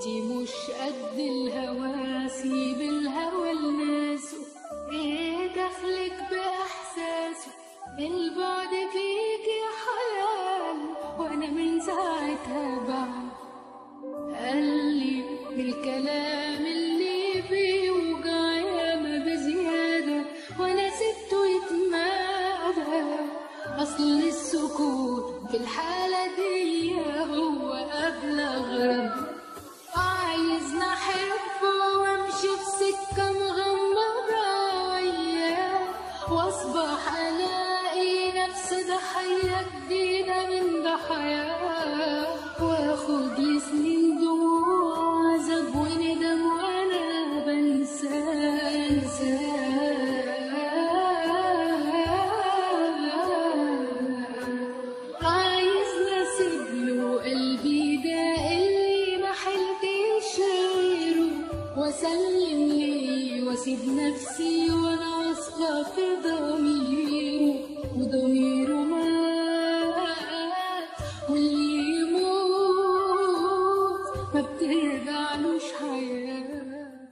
انتي مش قد الهوى سيب الهوى لناسه ايه دخلك باحساسه البعد فيك يا حيال وانا من ساعتها بعد قال لي بالكلام اللي بيوجع ياما بزيادة وانا سبته يتمادى اصل السكوت في الحالة دي هو ابلغ رد عايزنا احبه وامشي في سكة مغمضة وياه واصبح الاقي نفسي ضحية جديدة من ضحاياه واخد لي سنين دموع عذاب وندم وانا بنسى انساه عايزنا اسيب له قلبي ده اللي ما حلتش غيره واسلم ليه واسيب نفسي وانا واثقه في ضميره وضميره مات واللي يموت ما بترجعلوش حياه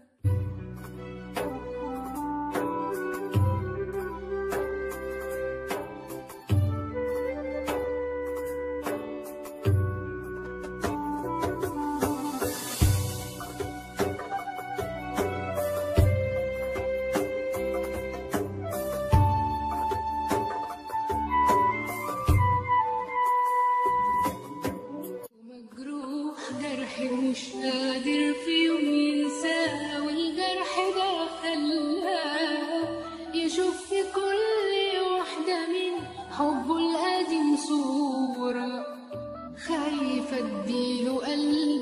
ومجروح جرحي مش قادر في يوم ينساه والجرح ده خلاه يشوف في كل واحدة من حبه القديم صورة خايفة اديله قلبي